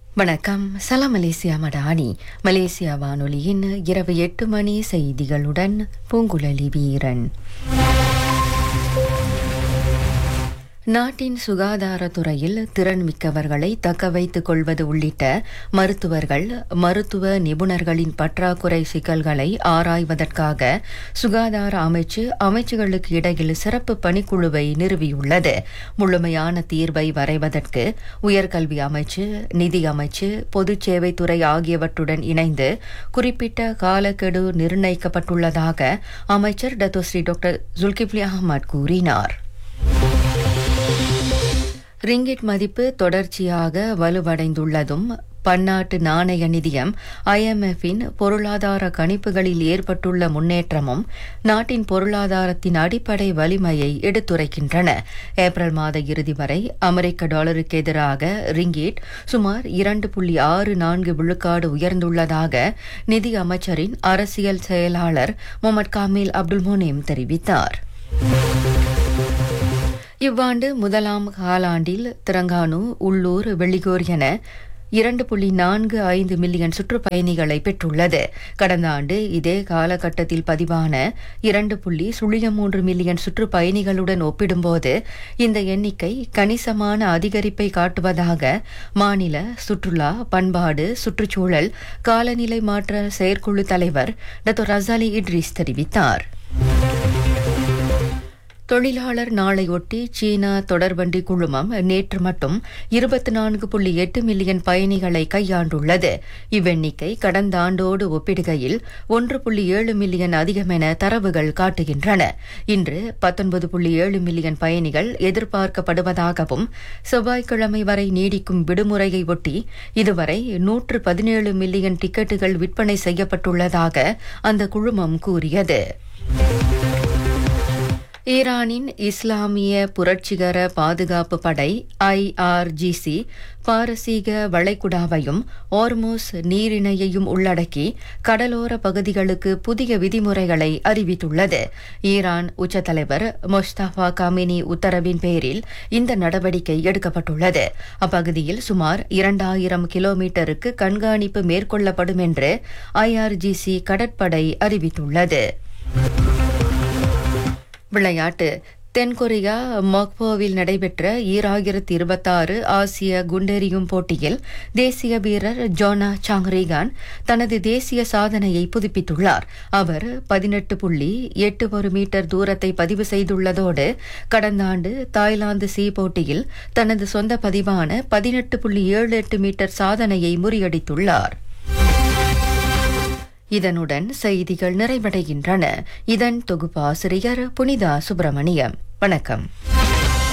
வணக்கம் சலாம் Malaysia Madani Malaysia வானொலியின் இரவு எட்டு மணி செய்திகளுடன் பூங்குழலி வீரன் நாட்டின் சுகாதாரத்துறையில் திறன் மிக்கவர்களை தக்க வைத்துக் கொள்வது உள்ளிட்ட மருத்துவர்கள் மருத்துவ நிபுணர்களின் பற்றாக்குறை சிக்கல்களை ஆராய்வதற்காக சுகாதார அமைச்சு அமைச்சுகளுக்கு இடையில் சிறப்பு பணிக்குழுவை நிறுவியுள்ளது முழுமையான தீர்வை வரைவதற்கு உயர்கல்வி அமைச்சு நிதி அமைச்சு பொதுச் சேவைத்துறை ஆகியவற்றுடன் இணைந்து குறிப்பிட்ட காலக்கெடு நிர்ணயிக்கப்பட்டுள்ளதாக அமைச்சர் டத்தோஸ்ரீ டாக்டர் ஜுல்கிப்லி அகமது கூறினார் ரிங்கிட் மதிப்பு தொடர்ச்சியாக வலுவடைந்துள்ளதும் பன்னாட்டு நாணய நிதியம் ஐஎம்எஃபின் பொருளாதார கணிப்புகளில் ஏற்பட்டுள்ள முன்னேற்றமும் நாட்டின் பொருளாதாரத்தின் அடிப்படை வலிமையை எடுத்துரைக்கின்றன ஏப்ரல் மாத இறுதி வரை அமெரிக்க டாலருக்கு எதிராக ரிங்கிட் சுமார் இரண்டு புள்ளி ஆறு நான்கு விழுக்காடு உயர்ந்துள்ளதாக நிதி அமைச்சரின் அரசியல் செயலாளர் முகமது காமில் அப்துல் முனீம் தெரிவித்தார் இவ்வாண்டு முதலாம் காலாண்டில் திரங்கானு உள்ளூர் வெள்ளிகோர் என இரண்டு புள்ளி நான்கு ஐந்து மில்லியன் சுற்றுப்பயணிகளை பெற்றுள்ளது கடந்த ஆண்டு இதே காலகட்டத்தில் பதிவான இரண்டு புள்ளி சுழியம் மூன்று மில்லியன் சுற்றுப்பயணிகளுடன் ஒப்பிடும்போது இந்த எண்ணிக்கை கணிசமான அதிகரிப்பை காட்டுவதாக மாநில சுற்றுலா பண்பாடு சுற்றுச்சூழல் காலநிலை மாற்ற செயற்குழு தலைவர் டாக்டர் ரசாலி இட்ரிஸ் தெரிவித்தார் தொழிலாளர் நாளையொட்டி சீனா தொடர்வண்டி குழுமம் நேற்று மட்டும் இருபத்தி நான்கு புள்ளி எட்டு மில்லியன் பயணிகளை கையாண்டுள்ளது இவ்வெண்ணிக்கை கடந்த ஆண்டோடு ஒப்பிடுகையில் ஒன்று புள்ளி ஏழு மில்லியன் அதிகம் என தரவுகள் காட்டுகின்றன இன்று பத்தொன்பது புள்ளி ஏழு மில்லியன் பயணிகள் எதிர்பார்க்கப்படுவதாகவும் செவ்வாய்க்கிழமை வரை நீடிக்கும் விடுமுறையை ஒட்டி இதுவரை நூற்று பதினேழு மில்லியன் டிக்கெட்டுகள் விற்பனை செய்யப்பட்டுள்ளதாக அந்த குழுமம் கூறியது ஈரானின் இஸ்லாமிய புரட்சிகர பாதுகாப்பு படை ஐஆர்ஜிசி பாரசீக வளைகுடாவையும் ஓர்மோஸ் நீரிணையையும் உள்ளடக்கி கடலோர பகுதிகளுக்கு புதிய விதிமுறைகளை அறிவித்துள்ளது ஈரான் உச்சத்தலைவர் மொஸ்தபா காமினி உத்தரவின் பேரில் இந்த நடவடிக்கை எடுக்கப்பட்டுள்ளது அப்பகுதியில் சுமார் இரண்டாயிரம் கிலோமீட்டருக்கு கண்காணிப்பு மேற்கொள்ளப்படும் என்று ஐஆர்ஜிசி கடற்படை அறிவித்துள்ளது விளையாட்டு தென்கொரியா மொக்போவில் நடைபெற்ற ஈராயிரத்தி இருபத்தாறு ஆசிய குண்டெறியும் போட்டியில் தேசிய வீரர் ஜோனா சாங்ரிகான் தனது தேசிய சாதனையை புதுப்பித்துள்ளார் அவர் பதினெட்டு புள்ளி எட்டு ஒரு மீட்டர் தூரத்தை பதிவு செய்துள்ளதோடு கடந்த ஆண்டு தாய்லாந்து சி போட்டியில் தனது சொந்த பதிவான பதினெட்டு புள்ளி ஏழு எட்டு மீட்டர் சாதனையை முறியடித்துள்ளார் இதனுடன் செய்திகள் நிறைவடைகின்றன இதன் தொகுப்பாசிரியர் புனிதா சுப்பிரமணியம் வணக்கம்